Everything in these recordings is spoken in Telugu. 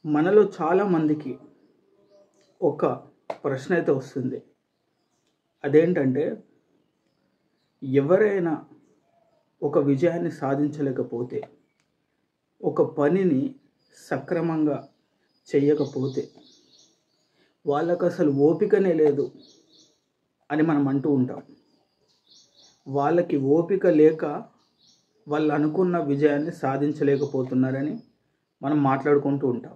మనలో చాలామందికి ఒక ప్రశ్న అయితే వస్తుంది అదేంటంటే ఎవరైనా ఒక విజయాన్ని సాధించలేకపోతే ఒక పనిని సక్రమంగా చెయ్యకపోతే వాళ్ళకు అసలు ఓపికనే లేదు అని మనం అంటూ ఉంటాం వాళ్ళకి ఓపిక లేక వాళ్ళు అనుకున్న విజయాన్ని సాధించలేకపోతున్నారని మనం మాట్లాడుకుంటూ ఉంటాం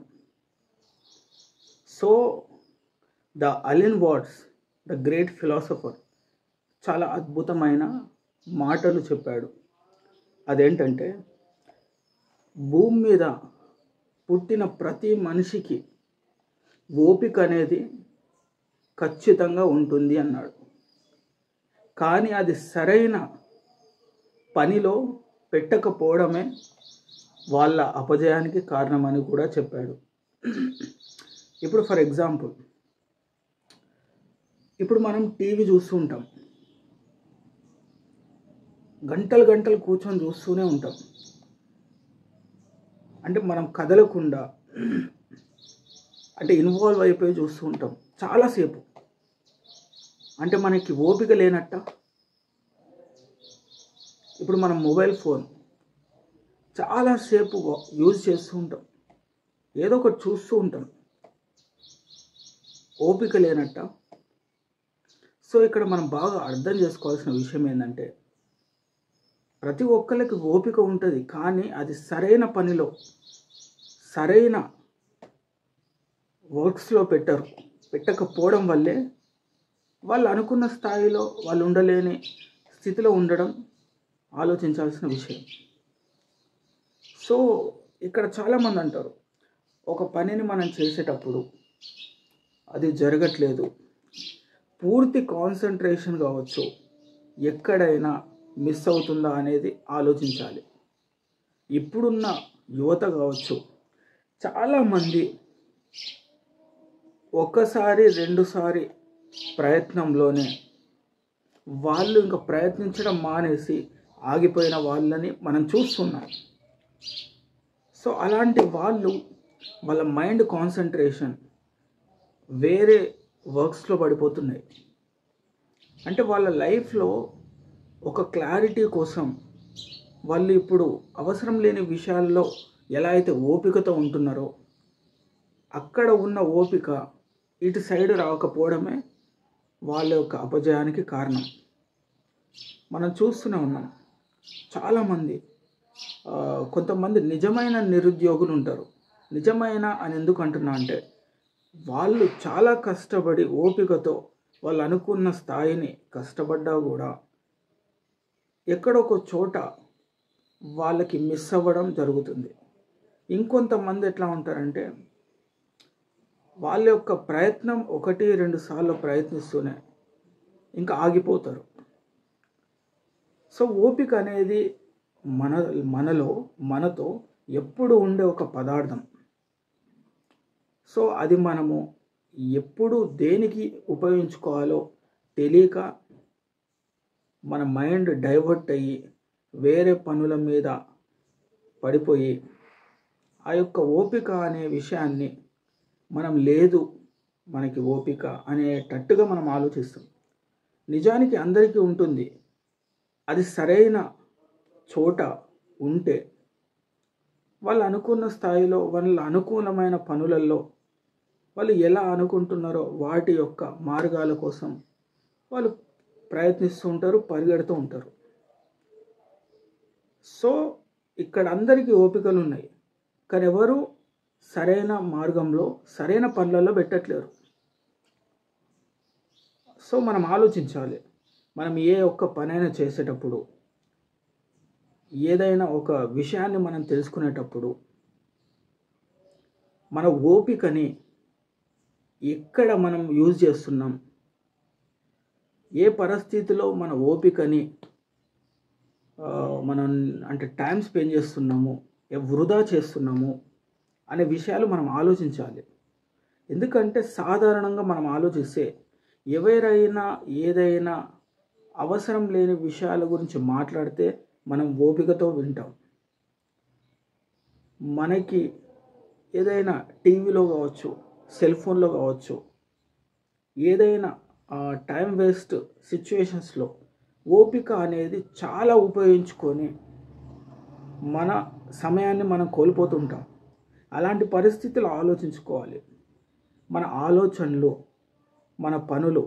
so the Alan Watts the great philosopher చాలా అద్భుతమైన మాటలు చెప్పాడు అదేంటంటే భూమి మీద పుట్టిన ప్రతి మనిషికి ఓపిక అనేది ఖచ్చితంగా ఉంటుంది అన్నాడు కానీ అది సరైన పనిలో పెట్టకపోవడమే వాళ్ళ అపజయానికి కారణమని కూడా చెప్పాడు ఇప్పుడు ఫర్ ఎగ్జాంపుల్ ఇప్పుడు మనం టీవీ చూస్తూ ఉంటాం గంటలు గంటలు కూర్చొని చూస్తూనే ఉంటాం అంటే మనం కదలకుండా అంటే ఇన్వాల్వ్ అయిపోయి చూస్తూ ఉంటాం చాలాసేపు అంటే మనకి ఓపిక లేనట్ట ఇప్పుడు మనం మొబైల్ ఫోన్ చాలాసేపు యూజ్ చేస్తూ ఉంటాం ఏదో ఒకటి చూస్తూ ఉంటాం ఓపిక లేనట్ట సో ఇక్కడ మనం బాగా అర్థం చేసుకోవాల్సిన విషయం ఏంటంటే ప్రతి ఒక్కరికి ఓపిక ఉంటుంది కానీ అది సరైన పనిలో సరైన వర్క్స్లో పెట్టరు పెట్టకపోవడం వల్లే వాళ్ళు అనుకున్న స్థాయిలో వాళ్ళు ఉండలేని స్థితిలో ఉండడం ఆలోచించాల్సిన విషయం సో ఇక్కడ చాలామంది అంటారు ఒక పనిని మనం చేసేటప్పుడు అది జరగట్లేదు పూర్తి కాన్సన్ట్రేషన్ కావచ్చు ఎక్కడైనా మిస్ అవుతుందా అనేది ఆలోచించాలి ఇప్పుడున్న యువత కావచ్చు చాలామంది ఒకసారి రెండుసారి ప్రయత్నంలోనే వాళ్ళు ఇంకా ప్రయత్నించడం మానేసి ఆగిపోయిన వాళ్ళని మనం చూస్తున్నాం సో అలాంటి వాళ్ళు వాళ్ళ మైండ్ కాన్సన్ట్రేషన్ వేరే వర్క్స్లో పడిపోతున్నాయి అంటే వాళ్ళ లైఫ్లో ఒక క్లారిటీ కోసం వాళ్ళు ఇప్పుడు అవసరం లేని విషయాల్లో ఎలా అయితే ఓపికతో ఉంటున్నారో అక్కడ ఉన్న ఓపిక ఇటు సైడ్ రాకపోవడమే వాళ్ళ యొక్క అపజయానికి కారణం మనం చూస్తూనే ఉన్నాం చాలామంది ఆ, కొంతమంది నిజమైన నిరుద్యోగులు ఉంటారు నిజమైన అని ఎందుకు అంటున్నా అంటే వాళ్ళు చాలా కష్టపడి ఓపికతో వాళ్ళు అనుకున్న స్థాయిని కష్టపడ్డా కూడా ఎక్కడొక చోట వాళ్ళకి మిస్ అవ్వడం జరుగుతుంది ఇంకొంతమంది ఎట్లా ఉంటారంటే వాళ్ళ యొక్క ప్రయత్నం ఒకటి రెండు సార్లు ప్రయత్నిస్తూనే ఇంకా ఆగిపోతారు సో ఓపిక అనేది మన మనలో మనతో ఎప్పుడు ఉండే ఒక పదార్థం సో అది మనము ఎప్పుడు దేనికి ఉపయోగించుకోవాలో తెలియక మన మైండ్ డైవర్ట్ అయ్యి వేరే పనుల మీద పడిపోయి ఆ యొక్క ఓపిక అనే విషయాన్ని మనం లేదు మనకి ఓపిక అనేటట్టుగా మనం ఆలోచిస్తాం నిజానికి అందరికీ ఉంటుంది అది సరైన చోట ఉంటే వాళ్ళు అనుకున్న స్థాయిలో వాళ్ళ అనుకూలమైన పనులలో వాళ్ళు ఎలా అనుకుంటున్నారో వాటి యొక్క మార్గాల కోసం వాళ్ళు ప్రయత్నిస్తూ ఉంటారు పరిగెడుతూ ఉంటారు సో ఇక్కడ అందరికీ ఓపికలు ఉన్నాయి కానీ ఎవరు సరైన మార్గంలో సరైన పనులలో పెట్టట్లేరు సో మనం ఆలోచించాలి మనం ఏ ఒక్క పనైనా చేసేటప్పుడు ఏదైనా ఒక విషయాన్ని మనం తెలుసుకునేటప్పుడు మన ఓపికని ఎక్కడ మనం యూజ్ చేస్తున్నాం ఏ పరిస్థితిలో మన ఓపికని ఆ, మనం అంటే టైం స్పెండ్ చేస్తున్నాము ఏ వృధా చేస్తున్నాము అనే విషయాలు మనం ఆలోచించాలి ఎందుకంటే సాధారణంగా మనం ఆలోచిస్తే ఎవరైనా ఏదైనా అవసరం లేని విషయాల గురించి మాట్లాడితే మనం ఓపికతో వింటాం మనకి ఏదైనా టీవీలో కావచ్చు సెల్ ఫోన్లో కావచ్చు ఏదైనా టైం వేస్ట్ సిచ్యువేషన్స్లో ఓపిక అనేది చాలా ఉపయోగించుకొని మన సమయాన్ని మనం కోల్పోతుంటాం అలాంటి పరిస్థితులు ఆలోచించుకోవాలి మన ఆలోచనలు మన పనులు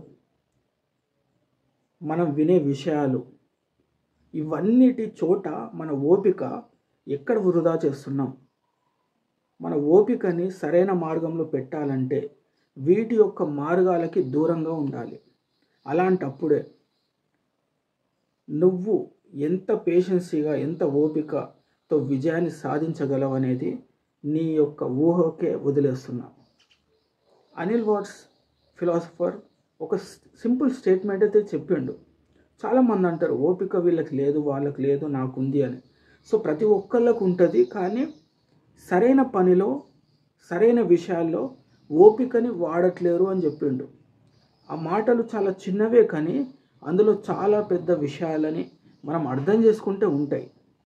మనం వినే విషయాలు ఇవన్నిటి చోట మన ఓపిక ఎక్కడ వృధా చేస్తున్నాం మన ఓపికని సరైన మార్గంలో పెట్టాలంటే వీటి యొక్క మార్గాలకి దూరంగా ఉండాలి అలాంటప్పుడే నువ్వు ఎంత పేషెన్సీగా ఎంత ఓపికతో విజయాన్ని సాధించగలవు అనేది నీ యొక్క ఊహకే వదిలేస్తున్నా అనిల్ వాట్స్ ఫిలాసఫర్ ఒక సింపుల్ స్టేట్మెంట్ అయితే చెప్పిండు చాలామంది అంటారు ఓపిక వీళ్ళకి లేదు వాళ్ళకి లేదు నాకుంది అని సో ప్రతి ఒక్కళ్ళకు ఉంటుంది కానీ సరైన పనిలో సరైన విషయాల్లో ఓపికని వాడట్లేరు అని చెప్పిండు ఆ మాటలు చాలా చిన్నవే కానీ అందులో చాలా పెద్ద విషయాలని మనం అర్థం చేసుకుంటే ఉంటాయి